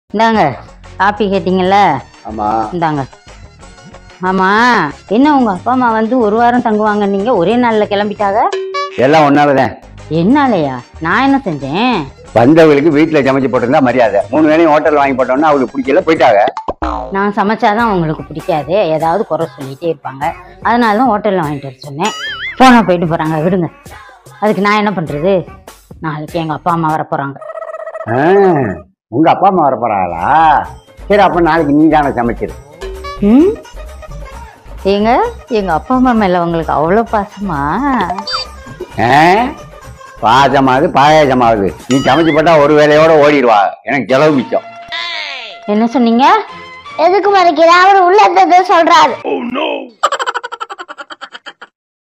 இந்தாங்க காப்பி கேட்டிங்கல்ல ஆமா இந்தாங்க ஆமா என்ன உங்க அப்பா அம்மா வந்து ஒரு வாரம் தங்குவாங்க நீங்க ஒரே நாள்ல கிளம்பிட்டாங்க எல்லாம் ஒன்னாலதான் என்னாலயா நான் என்ன செஞ்சேன் வந்தவங்களுக்கு வீட்டுல சமைச்சு போட்டிருந்தா மரியாதை மூணு வேளையும் ஹோட்டல் வாங்கி போட்டோம்னா அவங்களுக்கு பிடிக்கல போயிட்டாங்க நான் சமைச்சாதான் அவங்களுக்கு பிடிக்காது ஏதாவது குறை சொல்லிட்டே இருப்பாங்க அதனால தான் ஹோட்டலில் வாங்கிட்டு வர சொன்னேன் போனா போயிட்டு போறாங்க விடுங்க அதுக்கு நான் என்ன பண்றது நாளைக்கு எங்க அப்பா அம்மா வர போறாங்க ஆ, உங்க அப்பா அம்மா வர போறாங்களா சரி அப்ப நாளைக்கு நீ தானே சமைச்சிரு ம் ஏங்க எங்க அப்பா அம்மா மேல உங்களுக்கு அவ்வளோ பாசமா ஆ? பாசமாவது பாயாசமாவது நீ சமைச்சு போட்டா ஒரு வேலையோட ஓடிடுவா எனக்கு செலவு மிச்சம் என்ன சொன்னீங்க எதுக்கு மறைக்கிற அவர் உள்ள இருந்ததை சொல்றாரு